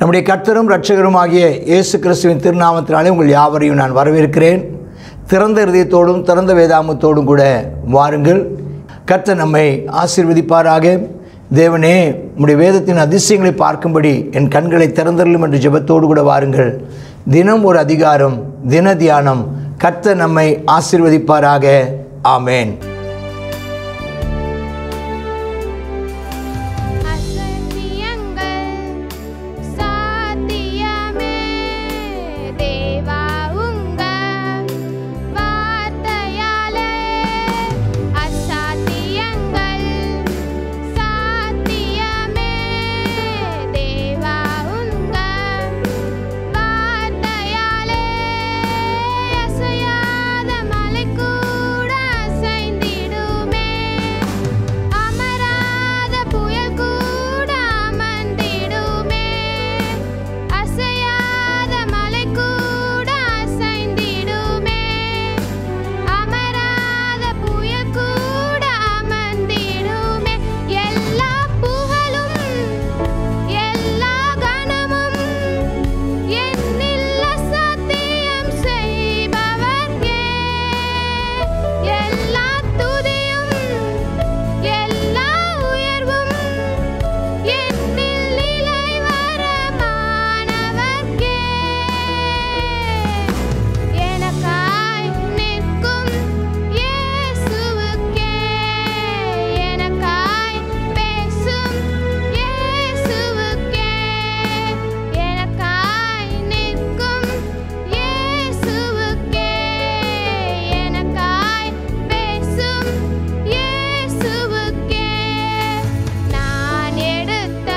நம்முடைய கர்த்தரும் இரட்சகரும் ஆகிய இயேசு கிறிஸ்துவின் திருநாமத்தினாலே உங்கள் யாவரையும் நான் வரவேற்கிறேன் திறந்த இருதயத்தோடும் திறந்த வேதாமத்தோடும் கூட வாருங்கள் கர்த்தர் நம்மை ஆசீர்வதிப்பாராக தேவனே உம்முடைய வேதத்தின் அதிசயங்களை பார்க்கும்படி என் கண்களை திறந்தருளும் என்று ஜெபத்தோடு கூட வாருங்கள் தினம் ஒரு அதிகாரம் தின தியானம் கர்த்தர் நம்மை ஆசீர்வதிப்பாராக ஆமேன் அசத்தியங்கள் சாத்தியமே தேவா உங்க வார்த்தையாலே அசாத்தியங்கள் சாத்தியமே தேவா உங்க வார்த்தையாலே அசையாத மலை கூட அசைந்திடுமே அமராத புயல் கூட அமர்ந்திடுமே அசையாத மலை கூட அசைந்திடுமே அமராத புயல் கூட அமர்ந்திடுமே எல்லா புகழும் எல்லா கனமும் என்னில் அசாத்தியம் செய்பவர்க்கே எல்லா துதியும் எல்லா உயர்வும் என்னில் நிலை வரமானவர்க்கே எனக்காய் நிற்கும் இயேசுவுக்கே எனக்காய் பேசும் இயேசுவுக்கே எனக்காய் நிற்கும் இயேசுவுக்கே எனக்காய் பேசும் இயேசுவுக்கே நான் எடுத்த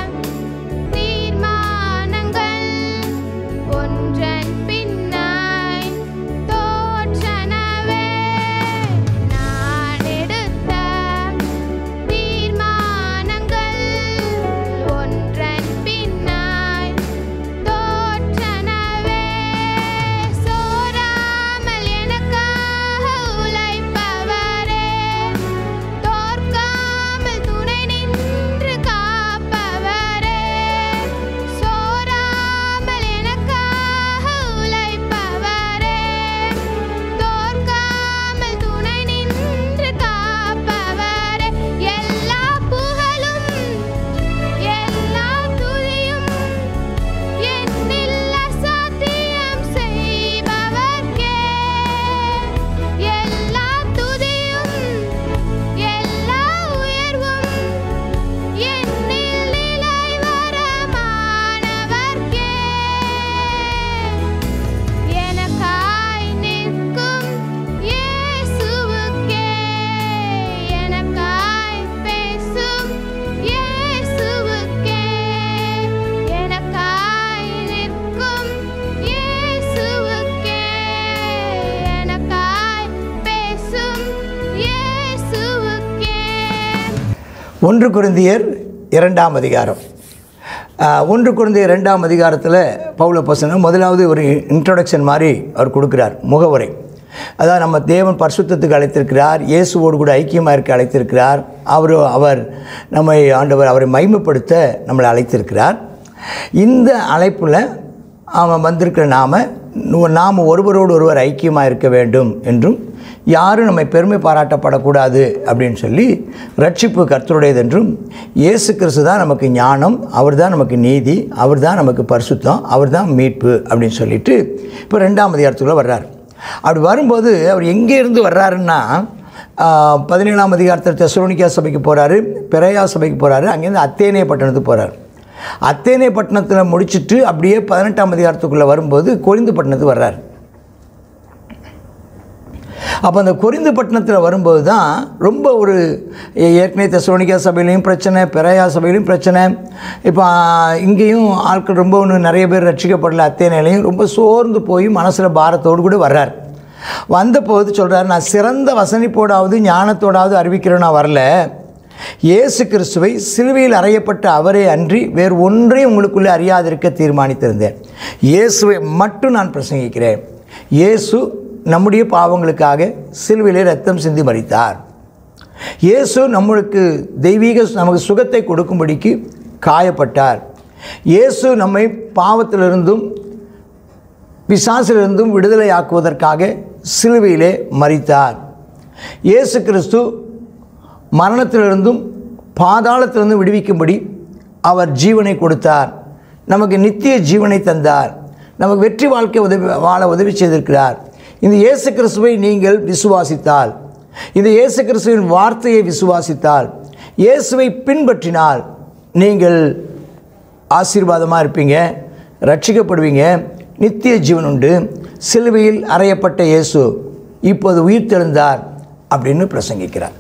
தீர்மானங்கள் ஒன்றன் பின்னாய் தோற்றனவே நான் எடுத்த தீர்மானங்கள் ஒன்றன் பின்னாய் தோற்றனவே சோராமல் எனக்காக உழைப்பவரே தோற்காமல் துணை நின்று காப்பவரே சோராமல் எனக்காக உழைப்பவரே தோற்காமல் துணை நின்று காப்பவரே எல்லா புகழும் எல்லா துதியும் என்னில் அசாத்தியம் செய்பவர்க்கே எல்லா துதியும் எல்லா உயர்வும் என்னில் நிலை வரமானவர்க்கே எனக்காய் நிற்கும் இயேசுவுக்கே எனக்காய் பேசும் இயேசுவுக்கே எனக்காய் நிற்கும் இயேசுவுக்கே எனக்காய் பேசும் இயேசுவுக்கே ஒன்று குருந்தியர் இரண்டாம் அதிகாரம் ஆஹ், ஒன்று குருந்தியர் இரண்டாம் அதிகாரத்தில் பவுல பசங்க முதலாவது ஒரு இன்ட்ரொடக்ஷன் மாதிரி அவர் கொடுக்குறார் முகவுரை அதாவது நம்ம தேவன் பரிசுத்தத்துக்கு அழைத்திருக்கிறார் இயேசுவோடு கூட ஐக்கியமாக இருக்க அழைத்திருக்கிறார் அவர் அவர் நம்மை ஆண்டவர் அவரை மைமைப்படுத்த நம்மளை அழைத்திருக்கிறார் இந்த அழைப்பில் அவன் வந்திருக்கிற நாம நாம் ஒருவரோடு ஒருவர் ஐக்கியமாக இருக்க வேண்டும் என்றும் யாரும் நம்மை பெருமை பாராட்டப்படக்கூடாது அப்படின்னு சொல்லி ரட்சிப்பு கர்த்தருடையது என்றும் இயேசு கிறிஸ்து தான் நமக்கு ஞானம் அவர் தான் நமக்கு நீதி அவர் தான் நமக்கு பரிசுத்தம் அவர் தான் மீட்பு அப்படின்னு சொல்லிட்டு இப்போ ரெண்டாம் அதிகாரத்துக்குள்ளே வர்றார் அப்படி வரும்போது அவர் எங்கே இருந்து வர்றாருன்னா ஆஹ், பதினேழாம் அதிகாரத்தில் தெசலோனிக்கா சபைக்கு போகிறாரு பெரையா சபைக்கு போகிறாரு அங்கேருந்து அத்தேனே பட்டணத்துக்கு போகிறார் அத்தேனே பட்டணத்தில் முடிச்சிட்டு அப்படியே பதினெட்டாம் அதிகாரத்துக்குள்ளே வரும்போது கொரிந்து பட்டணத்துக்கு வர்றார் அப்போ அந்த கொரிந்து பட்டணத்தில் வரும்போது தான் ரொம்ப ஒரு ஏ- ஏற்கனவே தெசலோனிக்கா சபையிலையும் பிரச்சனை பெரையா சபையிலையும் பிரச்சனை இப்போ இங்கேயும் ஆட்கள் ரொம்ப ஒன்று நிறைய பேர் ரட்சிக்கப்படல அத்தேனையிலையும் ரொம்ப சோர்ந்து போய் மனசில் பாரத்தோடு கூட வர்றார் வந்தபோது சொல்கிறார் நான் சிறந்த வசனிப்போடாவது ஞானத்தோடாவது அறிவிக்கிறேன் நான் வரல இயேசு கிறிஸ்துவை சிலுவையில் அறையப்பட்ட அவரே அன்றி வேறு ஒன்றையும் உங்களுக்குள்ளே அறியாதிருக்க தீர்மானித்திருந்தேன் இயேசுவை மட்டும் நான் பிரசங்கிக்கிறேன் இயேசு நம்முடைய பாவங்களுக்காக சிலுவையிலே ரத்தம் சிந்தி மரித்தார் இயேசு நம்மளுக்கு தெய்வீக நமக்கு சுகத்தை கொடுக்கும்படிக்கு காயப்பட்டார் இயேசு நம்மை பாவத்திலிருந்தும் பிசாசிலிருந்தும் விடுதலையாக்குவதற்காக சிலுவையிலே மரித்தார் இயேசு கிறிஸ்து மரணத்திலிருந்தும் பாதாளத்திலிருந்தும் விடுவிக்கும்படி அவர் ஜீவனை கொடுத்தார் நமக்கு நித்திய ஜீவனை தந்தார் நமக்கு வெற்றி வாழ்க்கை உதவி வாழ உதவி செய்திருக்கிறார் இந்த இயேசு கிறிஸ்துவை நீங்கள் விசுவாசித்தால் இந்த இயேசு கிறிஸ்துவின் வார்த்தையை விசுவாசித்தால் இயேசுவை பின்பற்றினால் நீங்கள் ஆசீர்வாதமாக இருப்பீங்க ரட்சிக்கப்படுவீங்க நித்திய ஜீவன் உண்டு சிலுவையில் அறையப்பட்ட இயேசு இப்போது உயிர்த்தெழுந்தார் அப்படின்னு பிரசங்கிக்கிறார்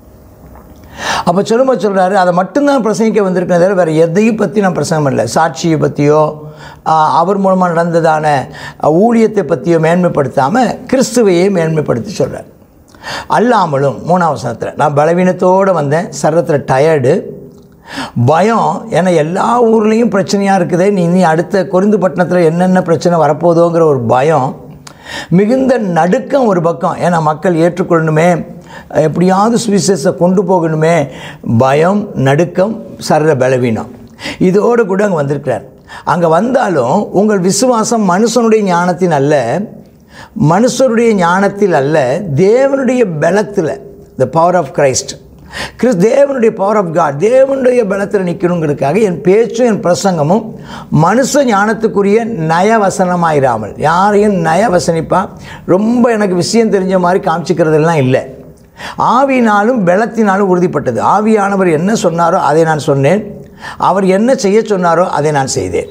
அப்போ சொல்லும்போது சொல்கிறாரு அதை மட்டும்தான் பிரசங்கிக்க வந்திருக்கேன் தவிர வேறு எதையும் பற்றி நான் பிரசங்கம் பண்ணல சாட்சியை பற்றியோ ஆஹ், அவர் மூலமாக நடந்ததான ஆஹ், ஊழியத்தை பற்றியோ மேன்மைப்படுத்தாமல் கிறிஸ்துவையே மேன்மைப்படுத்தி சொல்கிறார் அல்லாமலும் மூணாம் வசனத்தில் நான் பலவீனத்தோடு வந்தேன் சரத்தில் டயர்டு பயம் ஏன்னா எல்லா ஊர்லேயும் பிரச்சனையாக இருக்குதே நீ நீ அடுத்த கொருந்து பட்டணத்தில் என்னென்ன பிரச்சனை வரப்போதோங்கிற ஒரு பயம் மிகுந்த நடுக்கம் ஒரு பக்கம் ஏன்னா மக்கள் ஏற்றுக்கொள்ளணுமே எப்படியாவது சுவிசேஷத்தை கொண்டு போகணுமே பயம் நடுக்கம் சர்ற பலவீனம் இதோடு கூட அங்கே வந்திருக்கிறார் அங்கே வந்தாலும் உங்கள் விசுவாசம் மனுஷனுடைய ஞானத்தின் அல்ல மனுஷருடைய ஞானத்தில் அல்ல தேவனுடைய பலத்தில் த பவர் ஆஃப் கிரைஸ்ட் கிறிஸ் தேவனுடைய பவர் ஆஃப் காட் தேவனுடைய பலத்தில் நிற்கணுங்கிறதுக்காக என் பேச்சும் என் பிரசங்கமும் மனுஷ ஞானத்துக்குரிய நயவசனமாயிராமல் யாரையும் நயவசனிப்பா ரொம்ப எனக்கு விஷயம் தெரிஞ்ச மாதிரி காமிச்சிக்கிறதெல்லாம் இல்லை ஆவியினாலும் பலத்தினாலும் உறுதிப்பட்டது ஆவியானவர் என்ன சொன்னாரோ அதை நான் சொன்னேன் அவர் என்ன செய்ய சொன்னாரோ அதை நான் செய்தேன்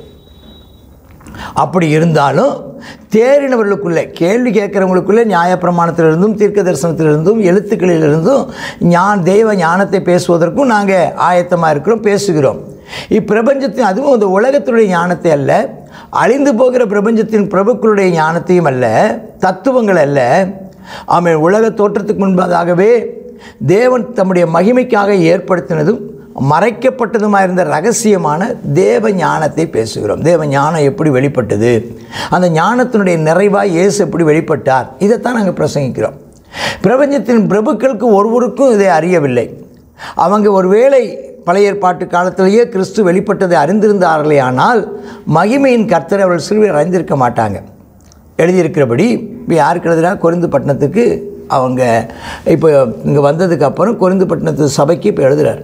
அப்படி இருந்தாலும் தேறினவர்களுக்குள்ளே கேள்வி கேட்குறவங்களுக்குள்ளே நியாயப்பிரமாணத்திலிருந்தும் தீர்க்க தரிசனத்திலிருந்தும் எழுத்துக்களிலிருந்தும் ஞான் தெய்வ ஞானத்தை பேசுவதற்கும் நாங்கள் ஆயத்தமாக இருக்கிறோம் பேசுகிறோம் இப்பிரபஞ்சத்தின் அதுவும் இந்த உலகத்தினுடைய ஞானத்தை அல்ல அழிந்து போகிற பிரபஞ்சத்தின் பிரபுக்களுடைய ஞானத்தையும் அல்ல தத்துவங்கள் அல்ல ஆமென் உலக தோற்றத்துக்கு முன்பதாகவே தேவன் தம்முடைய மகிமைக்காக ஏற்படுத்தினதும் மறைக்கப்பட்டதுமாக இருந்த ரகசியமான தேவ ஞானத்தை பேசுகிறோம் தேவ ஞானம் எப்படி வெளிப்பட்டது அந்த ஞானத்தினுடைய நிறைவாக இயேசு எப்படி வெளிப்பட்டார் இதைத்தான் நாங்கள் பிரசங்கிக்கிறோம் பிரபஞ்சத்தின் பிரபுக்களுக்கு ஒருவருக்கும் இதை அறியவில்லை அவங்க ஒருவேளை பழைய ஏற்பாட்டு காலத்திலேயே கிறிஸ்து வெளிப்பட்டதை அறிந்திருந்தார்களே ஆனால் மகிமையின் கர்த்தரை அவர்கள் சிலுவையில் அறிந்திருக்க மாட்டாங்க எழுதியிருக்கிறபடி இப்போ யாருக்கு எழுதுனா கொரிந்து பட்டணத்துக்கு அவங்க இப்போ இங்கே வந்ததுக்கு அப்புறம் கொரிந்து பட்டணத்து சபைக்கு இப்போ எழுதுறார்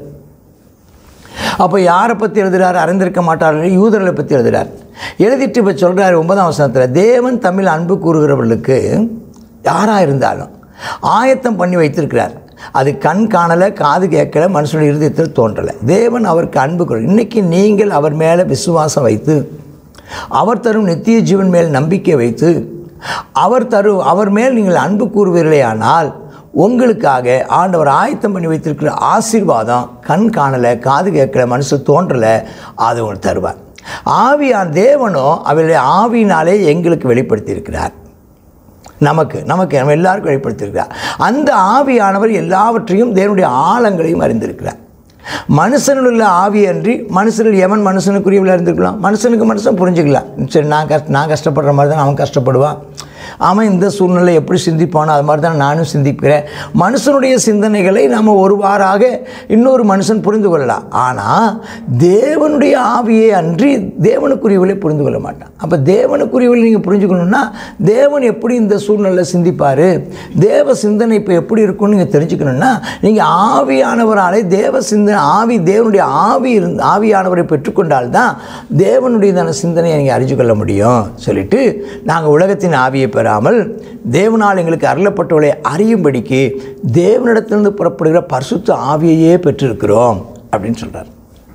அப்போ யாரை பற்றி எழுதுறாரு அறிந்திருக்க மாட்டார்கள் யூதர்களை பற்றி எழுதுறார் எழுதிட்டு இப்போ சொல்கிறார் ஒன்பதாம் வசனத்தில் தேவன் தமிழ் அன்பு கூறுகிறவர்களுக்கு யாராக இருந்தாலும் ஆயத்தம் பண்ணி வைத்திருக்கிறார் அது கண் காணலை காது கேட்கல மனுஷனுடைய இருதயத்தில் தோன்றலை தேவன் அவருக்கு அன்பு கூறு இன்றைக்கி நீங்கள் அவர் மேலே விசுவாசம் வைத்து அவர் தரும் நித்திய ஜீவன் மேல் நம்பிக்கை வைத்து அவர் தரும் அவர் மேல் நீங்கள் அன்பு கூறுவீர்களே ஆனால் உங்களுக்காக ஆண்டவர் ஆயத்தம் பண்ணி வைத்திருக்கிற ஆசீர்வாதம் கண் காணலை காது கேட்கல மனசு தோன்றலை அது உங்களுக்கு தருவார் ஆவியான் தேவனோ அவருடைய ஆவியினாலே எங்களுக்கு வெளிப்படுத்தியிருக்கிறார் நமக்கு நமக்கு நம்ம எல்லாருக்கும் வெளிப்படுத்தியிருக்கிறார் அந்த ஆவியானவர் எல்லாவற்றையும் தேவனுடைய ஆழங்களையும் அறிந்திருக்கிறார் மனுஷனில் உள்ள ஆவி அன்றி மனுஷனில் எவன் மனுஷனுக்குரியவில் இருந்திருக்கலாம் மனுஷனுக்கு மனுஷன் புரிஞ்சுக்கலாம் சரி நான் கஷ்ட நான் கஷ்டப்படுற மாதிரி தான் அவன் கஷ்டப்படுவான் அவன் இந்த சூழ்நிலை எப்படி சிந்திப்பானோ அது மாதிரி தான் நானும் சிந்திக்கிறேன் மனுஷனுடைய சிந்தனைகளை நம்ம ஒருவாறாக இன்னொரு மனுஷன் புரிந்து கொள்ளலாம் ஆனால் தேவனுடைய ஆவியை அன்றி தேவனுக்குரியவளை புரிந்து கொள்ள மாட்டான் அப்போ தேவனுக்குரியவளை நீங்கள் புரிஞ்சுக்கணுன்னா தேவன் எப்படி இந்த சூழ்நிலை சிந்திப்பார் தேவ சிந்தனை இப்போ எப்படி இருக்கும்னு நீங்கள் தெரிஞ்சுக்கணுன்னா நீங்கள் ஆவியானவராலே தேவ சிந்தனை ஆவி தேவனுடைய ஆவி இருந்து ஆவியானவரை பெற்றுக்கொண்டால்தான் தேவனுடையதான சிந்தனையை நீங்கள் அறிஞ்சு கொள்ள முடியும் சொல்லிட்டு நாங்கள் உலகத்தின் ஆவியை பெறாமல் தேவனால் எங்களுக்கு அருளப்பட்டவளை அறியும்படிக்கு தேவனிடத்திலிருந்து புறப்படுகிற பரிசுத்த ஆவியையே பெற்றிருக்கிறோம் அப்படின்னு சொல்கிறார்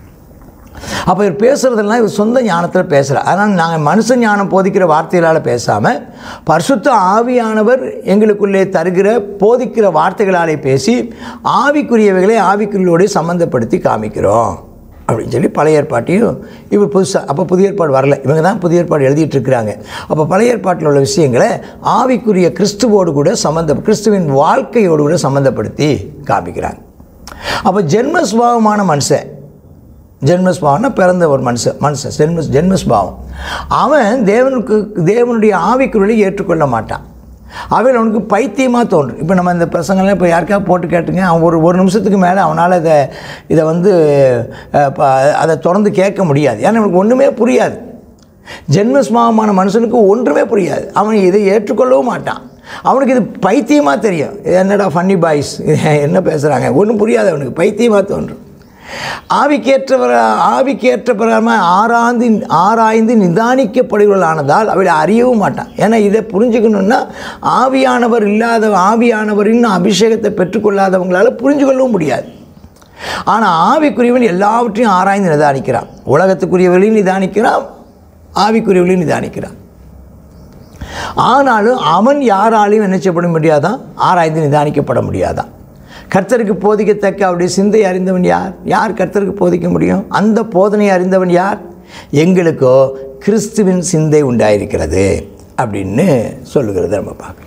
அப்போ இவர் பேசுகிறதெல்லாம் இவர் சொந்த ஞானத்தில் பேசுகிறார் அதனால் நாங்கள் மனுஷ ஞானம் போதிக்கிற வார்த்தைகளால் பேசாமல் பரிசுத்த ஆவியானவர் எங்களுக்குள்ளே தருகிற போதிக்கிற வார்த்தைகளாலே பேசி ஆவிக்குரியவைகளை ஆவிக்குரியோடு சம்மந்தப்படுத்தி காமிக்கிறோம் அப்படின்னு சொல்லி பழைய ஏற்பாட்டையும் இவர் புதுசாக அப்போ புதிய ஏற்பாடு வரல இவங்க தான் புதிய ஏற்பாடு எழுதிட்டு இருக்கிறாங்க அப்போ பழைய ஏற்பாட்டில் உள்ள விஷயங்களை ஆவிக்குரிய கிறிஸ்துவோடு கூட சம்மந்த கிறிஸ்துவின் வாழ்க்கையோடு கூட சம்மந்தப்படுத்தி காமிக்கிறாங்க அப்போ ஜென்ம சுபாவமான மனுஷன் ஜென்மஸ்பாவம்னா பிறந்த ஒரு மனுஷன் மனுஷன் ஜென்ம ஜென்மஸ்பாவம் அவன் தேவனுக்கு தேவனுடைய ஆவிக்குள்ளே ஏற்றுக்கொள்ள மாட்டான் அவையில் அவனுக்கு பைத்தியமாக தோன்றும் இப்போ நம்ம இந்த பிரசங்கெல்லாம் இப்போ யாருக்காவது போட்டு கேட்டுங்க அவன் ஒரு ஒரு நிமிஷத்துக்கு மேலே அவனால் இதை இதை வந்து அஹ், ப- அதை தொடர்ந்து கேட்க முடியாது ஏன்னா அவனுக்கு ஒன்றுமே புரியாது ஜென்மஸ்மாவமான மனுஷனுக்கு ஒன்றுமே புரியாது அவன் இதை ஏற்றுக்கொள்ளவும் மாட்டான் அவனுக்கு இது பைத்தியமாக தெரியும் இது என்னடா ஃபன்னி பாய்ஸ் என்ன பேசுகிறாங்க ஒன்றும் புரியாது அவனுக்கு பைத்தியமாக தோன்றும் ஆவிக்கேற்றவர் ஆவிக்கேற்ற பிரகாரமாக ஆராய்ந்து ஆராய்ந்து நிதானிக்கப்படுவர்களானதால் அவளை அறியவும் மாட்டான் ஏன்னா இதை புரிஞ்சுக்கணுன்னா ஆவியானவர் இல்லாத ஆவியானவரின் அபிஷேகத்தை பெற்றுக்கொள்ளாதவங்களால புரிஞ்சு கொள்ளவும் முடியாது ஆனால் ஆவிக்குரியவன் எல்லாவற்றையும் ஆராய்ந்து நிதானிக்கிறான் உலகத்துக்குரியவர்களையும் நிதானிக்கிறான் ஆவிக்குரியவர்களையும் நிதானிக்கிறான் ஆனாலும் அவன் யாராலையும் என்ன செய்யப்பட முடியாதான் ஆராய்ந்து நிதானிக்கப்பட முடியாதான் கர்த்தருக்கு போதிக்கத்தக்க அவருடைய சிந்தை அறிந்தவன் யார் யார் கர்த்தருக்கு போதிக்க முடியும் அந்த போதனை அறிந்தவன் யார் எங்களுக்கோ கிறிஸ்துவின் சிந்தை உண்டாயிருக்கிறது அப்படின்னு சொல்லுகிறத நம்ம பார்க்கலாம்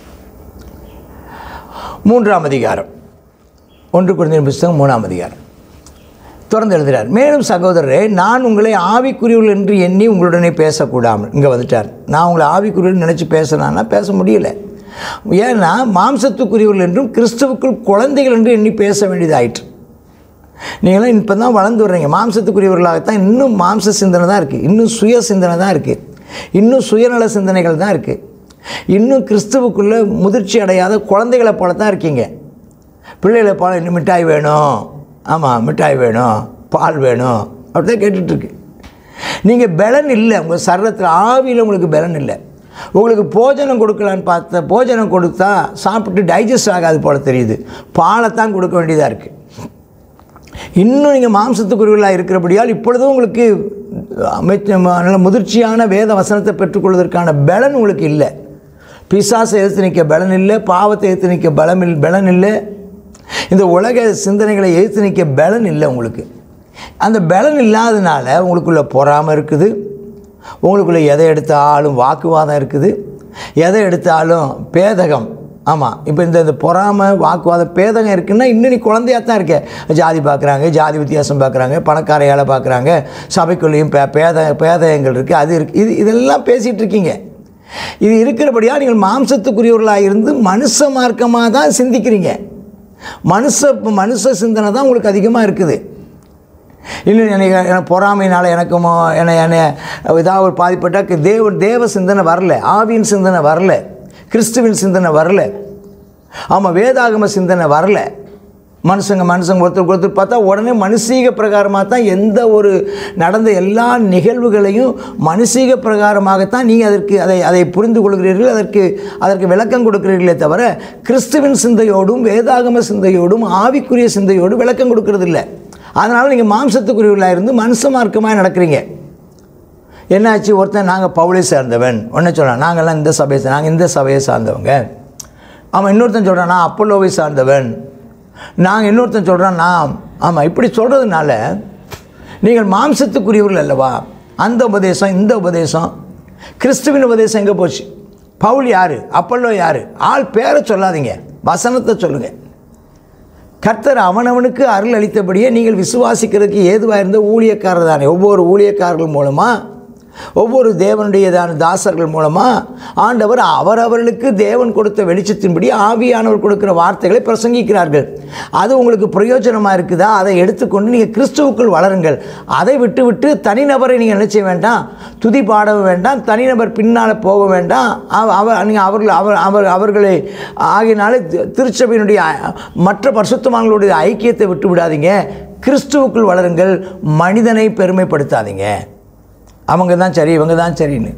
மூன்றாம் அதிகாரம் ஒன்று குழந்தையின் புஸ்தகம் மூணாம் அதிகாரம் தொடர்ந்து எழுதுகிறார் மேலும் சகோதரரே நான் உங்களை ஆவிக்குரியவர்கள் என்று எண்ணி உங்களுடனே பேசக்கூடாமல் இங்கே வந்துட்டார் நான் உங்களை ஆவிக்குரியவர்கள் நினச்சி பேசினான்னா பேச முடியல ஏன்னா மாம்சத்துக்குரியவர்கள் என்றும் கிறிஸ்துவுக்குள் குழந்தைகள் என்று எண்ணி பேச வேண்டியதாயிற்று நீங்களாம் இப்போ தான் வளர்ந்து வர்றீங்க மாம்சத்துக்குரியவர்களாகத்தான் இன்னும் மாம்ச சிந்தனை தான் இருக்குது இன்னும் சுய சிந்தனை தான் இருக்குது இன்னும் சுயநல சிந்தனைகள் தான் இருக்குது இன்னும் கிறிஸ்துவுக்குள்ளே முதிர்ச்சி அடையாத குழந்தைகளை போல தான் இருக்கீங்க பிள்ளைகளை போல இன்னும் மிட்டாய் வேணும் ஆமாம் மிட்டாய் வேணும் பால் வேணும் அப்படி தான் கேட்டுட்ருக்கு நீங்கள் பலன் இல்லை உங்கள் சரீரத்தில் ஆவியில் உங்களுக்கு பலன் இல்லை உங்களுக்கு போஜனம் கொடுக்கலான்னு பார்த்த போஜனம் கொடுத்தா சாப்பிட்டு டைஜஸ்ட் ஆகாது போல தெரியுது பாலை தான் கொடுக்க வேண்டியதாக இருக்குது இன்னும் நீங்கள் மாம்சத்துக்குரியவர்களாக இருக்கிறபடியால் இப்பொழுதும் உங்களுக்கு அமைச்ச நல்ல முதிர்ச்சியான வேத வசனத்தை பெற்றுக்கொள்வதற்கான பலன் உங்களுக்கு இல்லை பிசாசை எதிர்த்து நிற்க பலன் இல்லை பாவத்தை எதிர்த்து நிற்க பலம் இல் பலன் இல்லை இந்த உலக சிந்தனைகளை எதிர்த்து நிற்க பலன் இல்லை உங்களுக்கு அந்த பலன் இல்லாதனால உங்களுக்குள்ள பொறாமை இருக்குது உங்களுக்குள்ள எதை எடுத்தாலும் வாக்குவாதம் இருக்குது எதை எடுத்தாலும் பேதகம் ஆமாம் இப்போ இந்த இந்த பொறாமை வாக்குவாதம் பேதகம் இருக்குன்னா இன்னும் நீ குழந்தையாக தான் இருக்க ஜாதி பார்க்குறாங்க ஜாதி வித்தியாசம் பார்க்குறாங்க பணக்கார ஏழை பார்க்குறாங்க சபைக்குள்ளேயும் பே பேத பேதகங்கள் இருக்குது அது இருக்குது இது இதெல்லாம் பேசிகிட்டு இருக்கீங்க இது இருக்கிறபடியாக நீங்கள் மாம்சத்துக்குரியவர்களாக இருந்து மனுஷ மார்க்கமாக தான் சிந்திக்கிறீங்க மனுஷ மனுஷ சிந்தனை தான் உங்களுக்கு அதிகமாக இருக்குது இன்னும் எனக்கு எனக்கு பொறாமையினால் எனக்கு மோ- என்னை என்னை ஏதாவது ஒரு பாதிப்பட்டால் தேவ தேவ சிந்தனை வரல ஆவியின் சிந்தனை வரல கிறிஸ்துவின் சிந்தனை வரல ஆமாம் வேதாகம சிந்தனை வரல மனுஷங்க மனுஷங்க ஒருத்தருக்கு ஒருத்தர் பார்த்தா உடனே மனுஷீக பிரகாரமாக தான் எந்த ஒரு நடந்த எல்லா நிகழ்வுகளையும் மனுஷீக பிரகாரமாகத்தான் நீங்கள் அதற்கு அதை அதை புரிந்து கொள்கிறீர்கள் அதற்கு அதற்கு விளக்கம் கொடுக்கிறீர்களே தவிர கிறிஸ்துவின் சிந்தையோடும் வேதாகம சிந்தையோடும் ஆவிக்குரிய சிந்தையோடும் விளக்கம் கொடுக்கறது இல்லை அதனால் நீங்கள் மாம்சத்துக்குரியவர்களாக இருந்து மனுஷ மார்க்கமாக நடக்கிறீங்க என்னாச்சு ஒருத்தன் நாங்கள் பவுளை சேர்ந்தவன் ஒன்று சொல்கிறான் நாங்கள்லாம் இந்த சபையை சா- நாங்கள் இந்த சபையை சார்ந்தவங்க அவன் இன்னொருத்தன் சொல்கிறான் நான் அப்பல்லோவை சார்ந்தவன் நாங்கள் இன்னொருத்தன் சொல்கிறான் நான் ஆமாம் இப்படி சொல்கிறதுனால நீங்கள் மாம்சத்துக்குரியவர்கள் அல்லவா அந்த உபதேசம் இந்த உபதேசம் கிறிஸ்துவின் உபதேசம் எங்கே போச்சு பவுல் யார் அப்பல்லோ யார் ஆள் பேரை சொல்லாதீங்க வசனத்தை சொல்லுங்கள் கர்த்தர் அவனவனுக்கு அருள் அளித்தபடியே நீங்கள் விசுவாசிக்கிறதுக்கு ஏதுவாக இருந்த ஊழியக்காரர் தானே ஒவ்வொரு ஊழியக்காரர்கள் மூலமாக ஒவ்வொரு தேவனுடையதான தாசர்கள் மூலமாக ஆண்டவர் அவரவர்களுக்கு தேவன் கொடுத்த வெளிச்சத்தின்படி ஆவியானவர் கொடுக்கிற வார்த்தைகளை பிரசங்கிக்கிறார்கள் அது உங்களுக்கு பிரயோஜனமாக இருக்குதா அதை எடுத்துக்கொண்டு நீங்கள் கிறிஸ்துவுக்குள் வளருங்கள் அதை விட்டு விட்டு தனிநபரை நீங்கள் என்ன செய்ய வேண்டாம் துதி பாட வேண்டாம் தனிநபர் பின்னால் போக வேண்டாம் அவ- அவர் நீங்கள் அவர்கள் அவர் அவர் அவர்களை ஆகினாலே தி- திருச்சபையினுடைய அ- மற்ற பரிசுத்தமானங்களுடைய ஐக்கியத்தை விட்டு விடாதீங்க கிறிஸ்துவுக்குள் வளருங்கள் மனிதனை பெருமைப்படுத்தாதீங்க அவங்க தான் சரி இவங்க தான் சரின்னு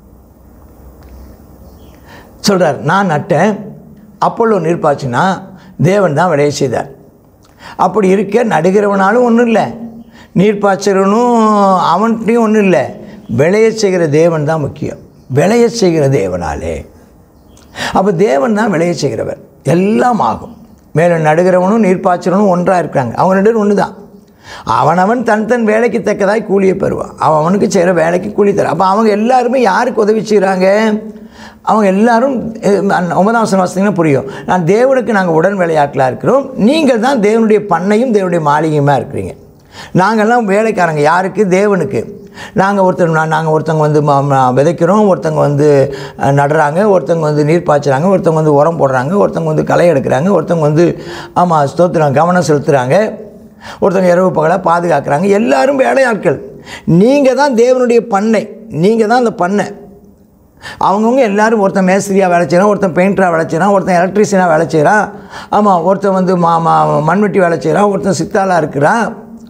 சொல்கிறார் நான் நட்டேன் அப்பொல்லோ நீர்ப்பாய்ச்சினா தேவன் தான் விளைய செய்தார் அப்படி இருக்க நடுகிறவனாலும் ஒன்றும் இல்லை நீர்ப்பாய்ச்சறனும் அவன்கிட்டையும் ஒன்றும் இல்லை விளைய செய்கிற தேவன் தான் முக்கியம் விளைய செய்கிற தேவனாலே அப்போ தேவன் தான் விளைய செய்கிறவர் எல்லாம் ஆகும் மேலே நடுகிறவனும் நீர்ப்பாய்ச்சறனும் ஒன்றாக இருக்காங்க அவன் ரெண்டு பேரும் ஒன்று தான் அவனவன் தன் தன் வேலைக்கு தக்கதாய் கூலியை பெறுவான் அவன் அவனுக்கு செய்கிற வேலைக்கு கூலி தர அப்போ அவங்க எல்லாருமே யாருக்கு உதவி செய்கிறாங்க அவங்க எல்லாரும் அஹ், அந்த ஒன்பதாம் வசனம் வாசித்தீங்கன்னா புரியும் நான் தேவனுக்கு நாங்கள் உடன் வேலையாட்களாக இருக்கிறோம் நீங்கள் தான் தேவனுடைய பண்ணையும் தேவனுடைய மாளிகையுமா இருக்கிறீங்க நாங்கள்லாம் வேலைக்காரங்க யாருக்கு தேவனுக்கு நாங்கள் ஒருத்தர் நாங்கள் ஒருத்தவங்க வந்து ம- ம- விதைக்கிறோம் ஒருத்தவங்க வந்து அஹ், நடுறாங்க ஒருத்தவங்க வந்து நீர் பாய்ச்சுறாங்க ஒருத்தவங்க வந்து உரம் போடுறாங்க ஒருத்தவங்க வந்து களை எடுக்கிறாங்க ஒருத்தவங்க வந்து ஆமாம் ஸ்தோத்திரம் கவனம் செலுத்துகிறாங்க ஒருத்தவங்க இரவு பகலாக பாதுகாக்கிறாங்க எல்லாரும் வேலையாட்கள் நீங்கள் தான் தேவனுடைய பண்ணை நீங்கள் தான் அந்த பண்ணை அவங்கவுங்க எல்லாரும் ஒருத்தன் மேஸ்திரியாக வேலை செய்கிறான் ஒருத்தன் பெயிண்டராக வேலை செய்கிறான் ஒருத்தன் எலக்ட்ரிஷியனாக வேலை செய்கிறான் ஆமாம் ஒருத்தன் வந்து மா மா மண்வெட்டி வேலை செய்கிறான் ஒருத்தன் சித்தாளாக இருக்கிறான்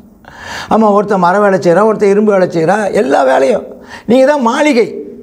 ஆமாம் ஒருத்தன் மர வேலை செய்கிறான் ஒருத்தன் இரும்பு வேலை செய்கிறான் எல்லா வேலையும் நீங்கள் தான் மாளிகை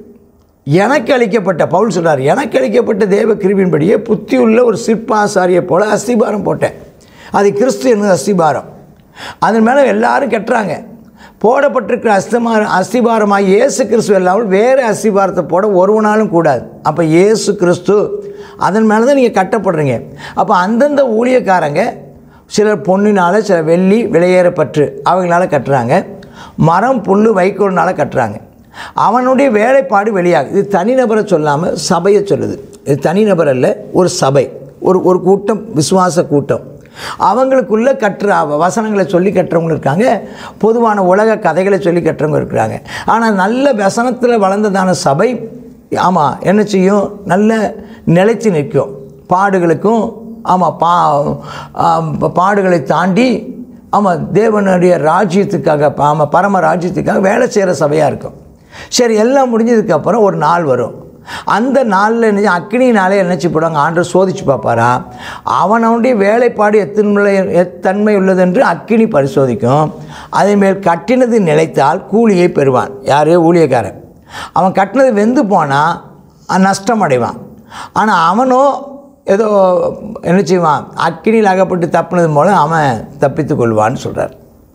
எனக்கு அளிக்கப்பட்ட பவுல் சொல்றார் எனக்கு அளிக்கப்பட்ட தேவ கிருபின்படியே புத்தியுள்ள ஒரு சிற்பாசாரியை போல அஸ்திபாரம் போட்டேன் அது கிறிஸ்து என்னது அஸ்திபாரம் அதன் மேலே எல்லாரும் கட்டுறாங்க போடப்பட்டிருக்கிற அஸ்தமார அஸ்திபாரமாக இயேசு கிறிஸ்து இல்லாமல் வேறு அஸ்திபாரத்தை போட ஒருவனாலும் கூடாது அப்போ இயேசு கிறிஸ்து அதன் மேலே தான் நீங்கள் கட்டப்படுறீங்க அப்போ அந்தந்த ஊழியக்காரங்க சிலர் பொண்ணினால் சில வெள்ளி விலையேறப்பற்று அவங்களால கட்டுறாங்க மரம் புல் வைக்கோல்னால கட்டுறாங்க அவனுடைய வேலைப்பாடு வெளியாகுது இது தனிநபரை சொல்லாமல் சபையை சொல்லுது இது தனிநபர் அல்ல ஒரு சபை ஒரு ஒரு கூட்டம் விசுவாச கூட்டம் அவங்களுக்குள்ள கட்டுற அவ- வசனங்களை சொல்லி கட்டுறவங்க இருக்காங்க பொதுவான உலக கதைகளை சொல்லி கட்டுறவங்க இருக்கிறாங்க ஆனால் நல்ல வசனத்தில் வளர்ந்ததான சபை ஆமாம் என்ன செய்யும் நல்ல நிலைச்சு நிற்கும் பாடுகளுக்கும் ஆமாம் பா ஆம், பாடுகளை தாண்டி ஆமாம் தேவனுடைய ராஜ்யத்துக்காக ஆமாம் பரம ராஜ்யத்துக்காக வேலை செய்கிற சபையாக இருக்கும் சரி எல்லாம் முடிஞ்சதுக்கப்புறம் ஒரு நாள் வரும் அந்த நாளில் என்ன செய்யும்? அக்கினினாலே என்னச்சு போடுவாங்க ஆண்டவர் சோதிச்சு பார்ப்பாரா அவனுடைய வேலைப்பாடு எத்தன்மை எத்தன்மை உள்ளது என்று அக்கினி பரிசோதிக்கும் அதே மேல் கட்டினது நிலைத்தால் கூலியை பெறுவான் யார் ஊழியக்காரன் அவன் கட்டினது வெந்து போனால் நஷ்டம் அடைவான் ஆனால் அவனோ ஏதோ என்ன செய்வான் அக்கினியில் அகப்பட்டு தப்புனது மூலம் அவன் தப்பித்துக் கொள்வான்னு சொல்கிறார்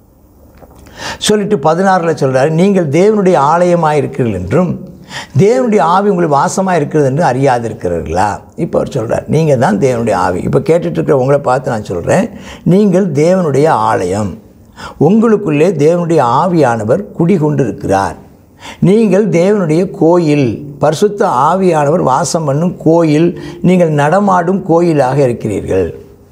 சொல்லிட்டு பதினாறில் சொல்கிறார் நீங்கள் தேவனுடைய ஆலயமாக இருக்கிறீர்கள் என்றும் தேவனுடைய ஆவி உங்களுக்கு வாசமாக இருக்கிறது என்று அறியாதிருக்கிறீர்களா இப்போ அவர் சொல்கிறார் நீங்கள் தான் தேவனுடைய ஆவி இப்போ கேட்டுட்டு இருக்கிற உங்களை பார்த்து நான் சொல்கிறேன் நீங்கள் தேவனுடைய ஆலயம் உங்களுக்குள்ளே தேவனுடைய ஆவியானவர் குடிகொண்டிருக்கிறார் நீங்கள் தேவனுடைய கோயில் பரிசுத்த ஆவியானவர் வாசம் பண்ணும் கோயில் நீங்கள் நடமாடும் கோயிலாக இருக்கிறீர்கள்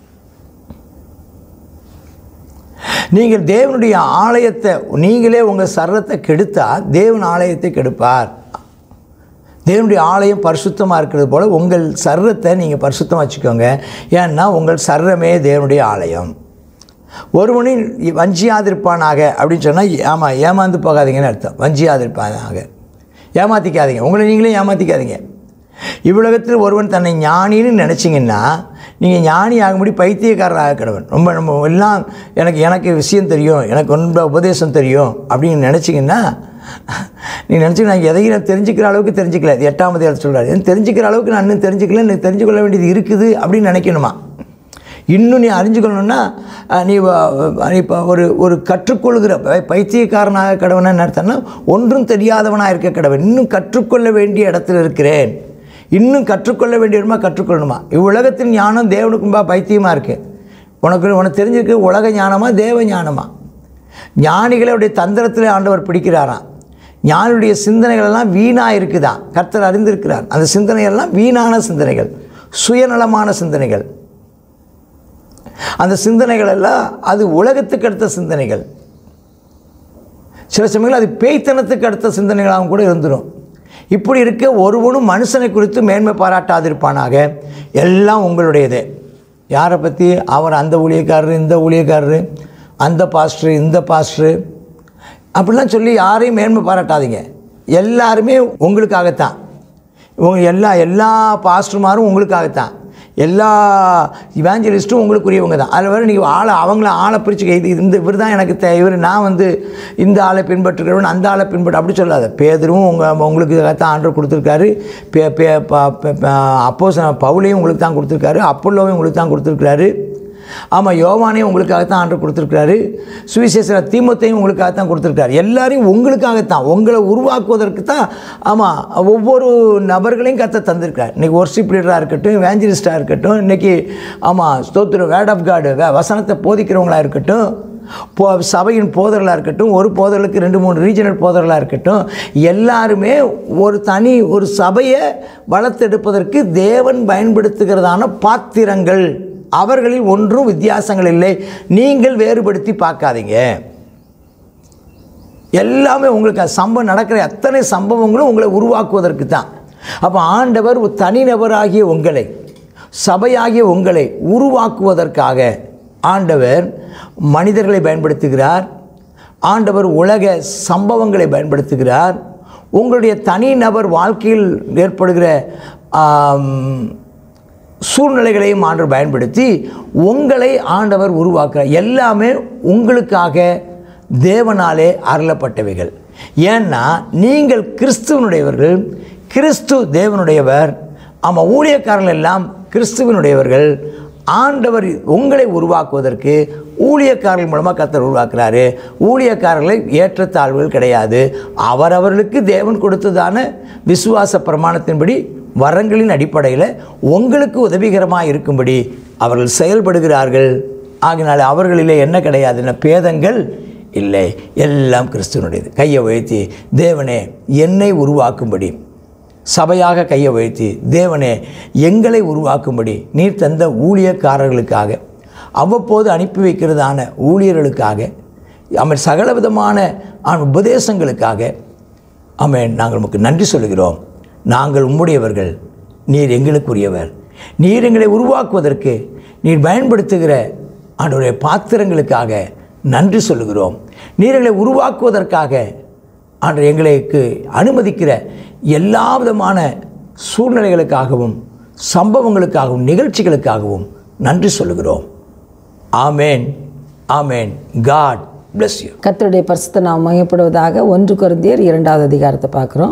நீங்கள் தேவனுடைய ஆலயத்தை நீங்களே உங்கள் சரத்தை கெடுத்தா தேவன் ஆலயத்தை கெடுப்பார் தேவனுடைய ஆலயம் பரிசுத்தமாக இருக்கிறது போல் உங்கள் சர்ரத்தை நீங்கள் பரிசுத்தமாக வச்சுக்கோங்க ஏன்னா உங்கள் சர்ரமே தேவனுடைய ஆலயம் ஒருவனின் வஞ்சியாதிருப்பானாக அப்படின்னு சொன்னால் ஆமாம் ஏமாந்து போகாதீங்கன்னு அர்த்தம் வஞ்சியாதிருப்பானாக ஏமாற்றிக்காதீங்க உங்களை நீங்களே ஏமாற்றிக்காதீங்க இவ்வுலகத்தில் ஒருவன் தன்னை ஞானின்னு நினச்சிங்கன்னா நீங்கள் ஞானி ஆகும்படி பைத்தியக்காரராக கிடவன் ரொம்ப நம்ம எல்லாம் எனக்கு எனக்கு விஷயம் தெரியும் எனக்கு ரொம்ப உபதேசம் தெரியும் அப்படின்னு நினச்சிங்கன்னா நீ நினச்சி நான் எதையும் நான் தெரிஞ்சுக்கிற அளவுக்கு தெரிஞ்சுக்கல இது எட்டாம் தேதி சொல்கிறாரு எனக்கு தெரிஞ்சுக்கிற அளவுக்கு நான் இன்னும் தெரிஞ்சுக்கல எனக்கு தெரிஞ்சுக்கொள்ள வேண்டியது இருக்குது அப்படின்னு நினைக்கணுமா இன்னும் நீ அறிஞ்சுக்கணுன்னா அஹ், நீ வ- நீ இப்போ ஒரு ஒரு கற்றுக்கொள்கிற பை- பைத்தியக்காரனாக கடவன என்ன அர்த்தம்னா ஒன்றும் தெரியாதவனாக இருக்க கடவன் இன்னும் கற்றுக்கொள்ள வேண்டிய இடத்துல இருக்கிறேன் இன்னும் கற்றுக்கொள்ள வேண்டிய இடமா கற்றுக்கொள்ளணுமா இவ்வுலகத்தின் ஞானம் தேவனுக்கும்பா பைத்தியமாக இருக்குது உனக்கு உனக்கு தெரிஞ்சிருக்கு உலக ஞானமா தேவ ஞானமா ஞானிகளுடைய தந்திரத்தில் ஆண்டவர் பிடிக்கிறாராம் ஞானியுடைய சிந்தனைகள் எல்லாம் வீணாக இருக்குதான் கர்த்தர் அறிந்திருக்கிறார் அந்த சிந்தனைகள்லாம் வீணான சிந்தனைகள் சுயநலமான சிந்தனைகள் அந்த சிந்தனைகள் எல்லாம் அது உலகத்துக்கு அடுத்த சிந்தனைகள் சில சமயங்கள் அது பேய்த்தனத்துக்கு அடுத்த சிந்தனைகளாகவும் கூட இருந்துடும் இப்படி இருக்க ஒருவனும் மனுஷனை குறித்து மேன்மை பாராட்டாதிருப்பானாக எல்லாம் உங்களுடையதே யாரை பற்றி அவர் அந்த ஊழியக்காரரு இந்த ஊழியக்காரரு அந்த பாஸ்டரு இந்த பாஸ்டரு அப்படிலாம் சொல்லி யாரையும் மேன்மை பாராட்டாதீங்க எல்லாருமே உங்களுக்காகத்தான் உங்க எல்லா எல்லா பாஸ்டர்மாரும் உங்களுக்காகத்தான் எல்லா இவாஞ்சலிஸ்ட்டும் உங்களுக்குரியவங்க தான் அதில் வேறு நீங்கள் ஆளை அவங்கள ஆளை பிரித்து இது இந்த இவர் தான் எனக்கு தே இவர் நான் வந்து இந்த ஆளை பின்பற்றுகிறவன் அந்த ஆளை பின்பற்ற அப்படி சொல்லாத பேதரும் உங்கள் உங்களுக்கு தான் ஆண்டர் கொடுத்துருக்காரு பே பே அப்போ பவுலையும் உங்களுக்கு தான் கொடுத்துருக்காரு அப்போல்லோவையும் உங்களுக்கு தான் கொடுத்துருக்காரு ஆமாம் யோவானையும் உங்களுக்காகத்தான் ஆண்டர் கொடுத்துருக்காரு சுவிசேஷ தீமத்தையும் உங்களுக்காகத்தான் கொடுத்துருக்காரு எல்லாரையும் உங்களுக்காகத்தான் உங்களை உருவாக்குவதற்கு தான் ஆமாம் ஒவ்வொரு நபர்களையும் கத்த தந்திருக்கார் இன்றைக்கி ஒர்ஷிப் லீடராக இருக்கட்டும் வேஞ்சலிஸ்டாக இருக்கட்டும் இன்றைக்கி ஆமாம் ஸ்தோத்திர வேர்ட் ஆஃப் காடு வே வசனத்தை போதிக்கிறவங்களா இருக்கட்டும் போ சபையின் போதர்களாக இருக்கட்டும் ஒரு போதர்களுக்கு ரெண்டு மூணு ரீஜனல் போதர்களாக இருக்கட்டும் எல்லாருமே ஒரு தனி ஒரு சபையை வளர்த்தெடுப்பதற்கு தேவன் பயன்படுத்துகிறதான பாத்திரங்கள் அவர்களில் ஒன்றும் வித்தியாசங்கள் இல்லை நீங்கள் வேறுபடுத்தி பார்க்காதீங்க எல்லாமே உங்களுக்கு அது சம்பவம் நடக்கிற அத்தனை சம்பவங்களும் உங்களை உருவாக்குவதற்கு தான் அப்போ ஆண்டவர் ஒரு தனிநபராகிய உங்களை சபையாகிய உங்களை உருவாக்குவதற்காக ஆண்டவர் மனிதர்களை பயன்படுத்துகிறார் ஆண்டவர் உலக சம்பவங்களை பயன்படுத்துகிறார் உங்களுடைய தனிநபர் வாழ்க்கையில் ஏற்படுகிற ஆம், சூழ்நிலைகளையும் ஆண்டவர் பயன்படுத்தி உங்களை ஆண்டவர் உருவாக்குறார் எல்லாமே உங்களுக்காக தேவனாலே அருளப்பட்டவைகள் ஏன்னா நீங்கள் கிறிஸ்துவனுடையவர்கள் கிறிஸ்து தேவனுடையவர் ஆமாம் ஊழியக்காரர்கள் எல்லாம் கிறிஸ்துவனுடையவர்கள் ஆண்டவர் உங்களை உருவாக்குவதற்கு ஊழியக்காரர்கள் மூலமாக கர்த்தர் உருவாக்குறாரு ஊழியக்காரர்களை ஏற்றத்தாழ்வுகள் கிடையாது அவரவர்களுக்கு தேவன் கொடுத்ததான விசுவாச பிரமாணத்தின்படி வரங்களின் அடிப்படையில் உங்களுக்கு உதவிகரமாக இருக்கும்படி அவர்கள் செயல்படுகிறார்கள் ஆகினால அவர்களிலே என்ன கிடையாதுன்னா பேதங்கள் இல்லை எல்லாம் கிறிஸ்துவனுடையது கையை உயர்த்தி தேவனே என்னை உருவாக்கும்படி சபையாக கையை உயர்த்தி தேவனே எங்களை உருவாக்கும்படி நீர் தந்த ஊழியக்காரர்களுக்காக அவ்வப்போது அனுப்பி வைக்கிறதான ஊழியர்களுக்காக அவன் சகலவிதமான ஆண் உபதேசங்களுக்காக ஆமென் நாங்கள் உமக்கு நன்றி சொல்கிறோம் நாங்கள் உம்முடையவர்கள் நீர் எங்களுக்குரியவர் நீர் எங்களை உருவாக்குவதற்கு நீர் பயன்படுத்துகிற ஆண்டவருடைய பாத்திரங்களுக்காக நன்றி சொல்லுகிறோம் நீர் எங்களை உருவாக்குவதற்காக ஆண்டு எங்களுக்கு அனுமதிக்கிற எல்லா விதமான சூழ்நிலைகளுக்காகவும் சம்பவங்களுக்காகவும் நிகழ்ச்சிகளுக்காகவும் நன்றி சொல்லுகிறோம் ஆமேன் ஆமேன் காட் bless யூ கர்த்தருடைய பரிசுத்த நாம் மையப்படுவதாக ஒன்று குருந்தியர் இரண்டாவது அதிகாரத்தை பார்க்குறோம்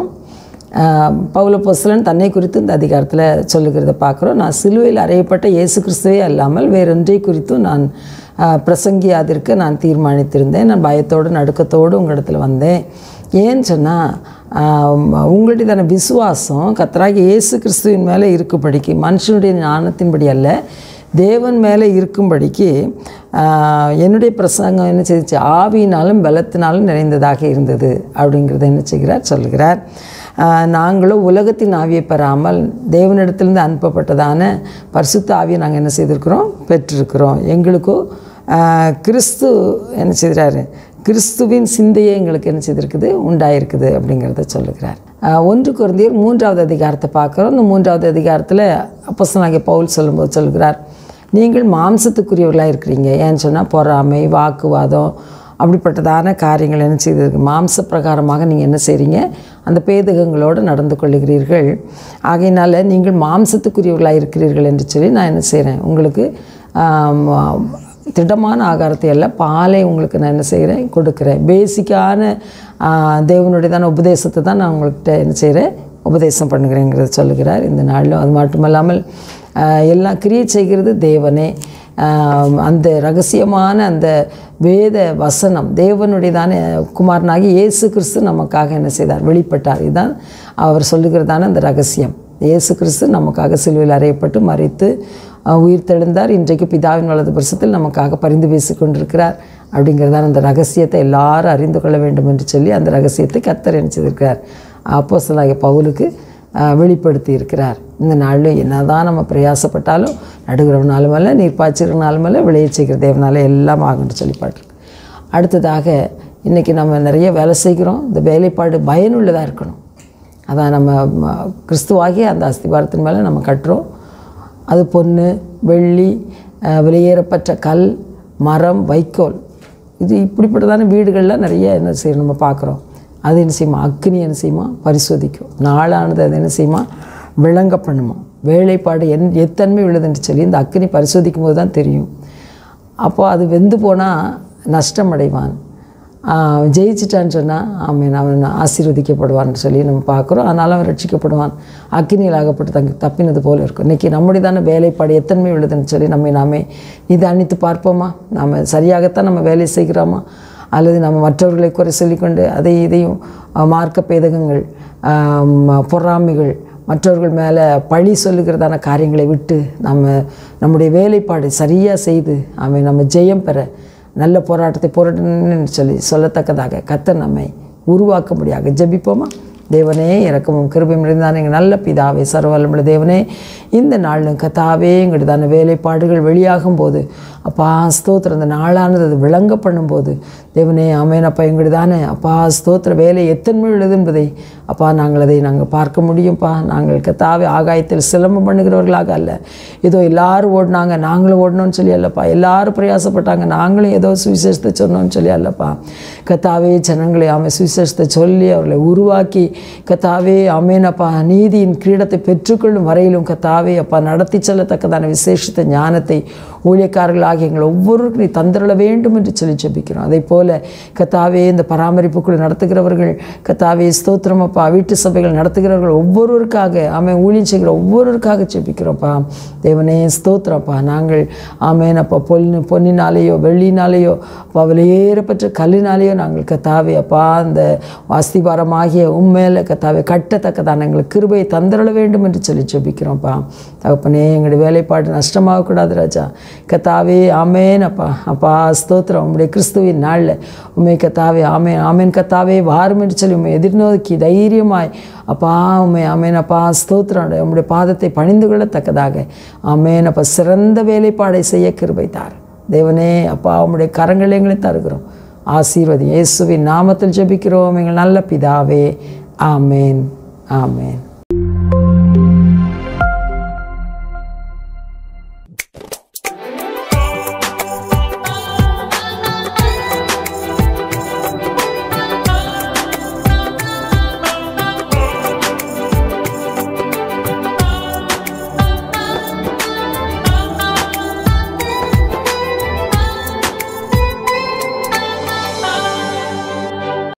பவுல பொஸ்லன் தன்னை குறித்து இந்த அதிகாரத்தில் சொல்லுகிறத பார்க்குறோம் நான் சிலுவையில் அறையப்பட்ட இயேசு கிறிஸ்துவே அல்லாமல் வேறொன்றை குறித்தும் நான் ஆஹ், பிரசங்கியாதிருக்க நான் தீர்மானித்திருந்தேன் நான் பயத்தோடு நடுக்கத்தோடு உங்களிடத்தில் வந்தேன் ஏன்னு சொன்னால் உங்களுடையதான விசுவாசம் கத்தராகி இயேசு கிறிஸ்துவின் மேலே இருக்கும்படிக்கு மனுஷனுடைய ஞானத்தின்படி அல்ல தேவன் மேலே இருக்கும்படிக்கு ஆஹ், என்னுடைய பிரசங்கம் என்ன செய்துச்சு ஆவியினாலும் பலத்தினாலும் நிறைந்ததாக இருந்தது அப்படிங்கிறத என்ன செய்கிறார் சொல்கிறார் ஆஹ், நாங்களும் உலகத்தின் ஆவியை பெறாமல் தேவனிடத்திலிருந்து அனுப்பப்பட்டதான பரிசுத்த ஆவியை நாங்கள் என்ன செய்திருக்கிறோம் பெற்றிருக்கிறோம் எங்களுக்கோ ஆஹ், கிறிஸ்து என்ன செய்கிறாரு கிறிஸ்துவின் சிந்தையே எங்களுக்கு என்ன செய்திருக்குது உண்டாயிருக்குது அப்படிங்கிறத சொல்லுகிறார் ஆஹ், ஒன்று குருந்தியர் மூன்றாவது அதிகாரத்தை பார்க்குறோம் இந்த மூன்றாவது அதிகாரத்தில் அப்போஸ்தலனாகிய பவுல் சொல்லும்போது சொல்கிறார் நீங்கள் மாம்சத்துக்குரியவர்களாக இருக்கிறீங்க ஏன்னு சொன்னால் பொறாமை வாக்குவாதம் அப்படிப்பட்டதான காரியங்கள் என்ன செய்திருக்கு மாம்ச பிரகாரமாக நீங்கள் என்ன செய்கிறீங்க அந்த பேதகங்களோடு நடந்து கொள்ளுகிறீர்கள் ஆகையினால நீங்கள் மாம்சத்துக்குரியவர்களாக இருக்கிறீர்கள் என்று சொல்லி நான் என்ன செய்கிறேன் உங்களுக்கு ஆம், திடமான ஆகாரத்தை அல்ல பாலை உங்களுக்கு நான் என்ன செய்கிறேன் கொடுக்குறேன் பேசிக்கான தேவனுடையதான உபதேசத்தை தான் நான் உங்கள்கிட்ட என்ன செய்கிறேன் உபதேசம் பண்ணுகிறேங்கிறத சொல்லுகிறார் இந்த நாளிலும் அது மட்டுமல்லாமல் ஆஹ், எல்லாம் கிரியை செய்கிறது தேவனே ஆம், அந்த ரகசியமான அந்த வேத வசனம் தேவனுடையதான குமாரனாகி இயேசு கிறிஸ்து நமக்காக என்ன செய்தார் வெளிப்பட்டார் இதுதான் அவர் சொல்லுகிறதான அந்த ரகசியம் இயேசு கிறிஸ்து நமக்காக சிலுவையில் அறையப்பட்டு மறித்து அஹ், உயிர் தெழுந்தார் இன்றைக்கு பிதாவின் வலது பரிசத்தில் நமக்காக பரிந்து பேசிக் கொண்டிருக்கிறார் அப்படிங்கிறதான அந்த ரகசியத்தை எல்லாரும் அறிந்து கொள்ள வேண்டும் என்று சொல்லி அந்த ரகசியத்தை கத்தர் என்ன செய்திருக்கிறார் அப்போஸ்தலனாகிய பவுலுக்கு அஹ், வெளிப்படுத்தி இருக்கிறார் இந்த நாளில் என்னதான் நம்ம பிரயாசப்பட்டாலும் நடுகிறவனாலும் அல்ல நீர் பாய்ச்சிறனாலும் அல்ல விளைய செய்கிற தேவனால எல்லாம் ஆகும்னு சொல்லி பாட்டிருக்கு அடுத்ததாக இன்றைக்கி நம்ம நிறைய வேலை செய்கிறோம் இந்த வேலைப்பாடு பயனுள்ளதாக இருக்கணும் அதான் நம்ம ம, கிறிஸ்துவாகிய அந்த அஸ்திபாரத்தின் மேலே நம்ம கட்டுறோம் அது பொண்ணு வெள்ளி அஹ், விலையேறப்பட்ட கல் மரம் வைக்கோல் இது இப்படிப்பட்டதான வீடுகளில் நிறைய என்ன செய்யணும் நம்ம பார்க்குறோம் அது என்ன செய்யுமா அக்னி என்ன செய்யுமா பரிசோதிக்கும் நாளானது அது என்ன செய்யுமா விளங்க பண்ணுமா வேலைப்பாடு என் எத்தன்மை உள்ளதுன்னு சொல்லி இந்த அக்னி பரிசோதிக்கும் போது தான் தெரியும் அப்போது அது வெந்து போனால் நஷ்டம் அடைவான் ஆஹ் ஜெயிச்சிட்டான்னு சொன்னால் ஆமீன் அவன் ஆசீர்வதிக்கப்படுவான்னு சொல்லி நம்ம பார்க்குறோம் அதனால் அவன் ரட்சிக்கப்படுவான் அக்கினியில் ஆகப்பட்டு தங்க தப்பினது போல இருக்கும் இன்றைக்கி நம்முடையதான வேலைப்பாடு எத்தன்மை உள்ளதுன்னு சொல்லி நம்மை நாமே நிதானித்து பார்ப்போமா நாம் சரியாகத்தான் நம்ம வேலை செய்கிறோமா அல்லது நம்ம மற்றவர்களை குறை சொல்லிக்கொண்டு அதை இதையும் ஆஹ் மார்க்க பேதகங்கள் ஆஹ் பொறாமைகள் மற்றவர்கள் மேலே பழி சொல்லுகிறதான காரியங்களை விட்டு நம்ம நம்முடைய வேலைப்பாடு சரியாக செய்து அவன் நம்ம ஜெயம் பெற நல்ல போராட்டத்தை போராட்டணும்னு சொல்லி சொல்லத்தக்கதாக கத்தர் நம்மை உருவாக்கும்படியாக ஜெபிப்போமா தேவனே இறக்கமும் கிருபையும் இருந்தான் எங்கள் நல்ல பிதாவே சர்வல்லமுள்ள தேவனே இந்த நாளிலும் கத்தாவே எங்களுதான வேலைப்பாடுகள் வெளியாகும் போது அப்பா ஸ்தோத்திரம் இந்த நாளானது அது விளங்க பண்ணும்போது தேவனே ஆமேன் அப்பா எங்களுதானே அப்பா ஸ்தோத்திர வேலை எத்தன்மை உள்ளது என்பதை அப்பா நாங்கள் அதை நாங்கள் பார்க்க முடியும்ப்பா நாங்கள் கத்தாவே ஆகாயத்தில் சிலம்பம் பண்ணுகிறவர்களாக அல்ல ஏதோ எல்லாரும் ஓடினாங்க நாங்களும் ஓடணும்னு சொல்லி அல்லப்பா எல்லாரும் பிரயாசப்பட்டாங்க நாங்களும் ஏதோ சுவிசேஷத்தை சொன்னோம்னு சொல்லி அல்லப்பா கத்தாவே ஜனங்களை ஆமை சுவிசேஷத்தை சொல்லி அவர்களை உருவாக்கி கத்தாவே ஆமேனப்பா நீதியின் கிரீடத்தை பெற்றுக்கொள்ளும் வரையிலும் கத்தாவே அப்பா நடத்தி செல்லத்தக்கதான விசேஷத்த ஞானத்தை ஊழியக்காரர்களாகி எங்களை ஒவ்வொருவருக்கும் நீ தந்திரள வேண்டும் என்று சொல்லி ஜெபிக்கிறோம் அதே போல கத்தாவே இந்த பராமரிப்புக்குழு நடத்துகிறவர்கள் கத்தாவே ஸ்தோத்திரம் அப்பா வீட்டு சபைகள் நடத்துகிறவர்கள் ஒவ்வொருவருக்காக ஆமென் ஊழியம் செய்கிற ஒவ்வொருவருக்காக ஜெபிக்கிறோம்ப்பா தேவனே ஸ்தோத்திரப்பா நாங்கள் ஆமேன் அப்பா பொன்னு பொன்னினாலேயோ வெள்ளினாலேயோ அப்பா விலையேறப்பட்ட கல்லினாலேயோ நாங்கள் கத்தாவே அப்பா அந்த வாஸ்திபாரமாகிய உண்மையில கத்தாவே கட்டத்தக்கதான எங்களுக்கு கிருபையை தந்திரள வேண்டும் என்று சொல்லி ஜெபிக்கிறோம்ப்பா தகப்பனே எங்களுடைய வேலைப்பாடு நஷ்டமாகக்கூடாது ராஜா கத்தாவே ஆமேன் அப்பா அப்பா ஸ்தோத்திரம் உம்முடைய கிறிஸ்துவின் நாளில் உண்மை கத்தாவே ஆமேன் ஆமேன் கத்தாவே வாரும் என்று சொல்லி உண்மை எதிர்நோக்கி தைரியமாய் அப்பா உண்மை ஆமேன் அப்பா ஸ்தோத்திரம் உம்முடைய பாதத்தை பணிந்து கொள்ளத்தக்கதாக ஆமேன் அப்பா சிறந்த வேலைப்பாடை செய்ய கிருபை தார் தேவனே அப்பா உம்முடைய கரங்களை எங்களை தருகிறோம் ஆசீர்வதி இயேசுவின் நாமத்தில் ஜெபிக்கிறோம் எங்கள் நல்ல பிதாவே ஆமேன் ஆமேன்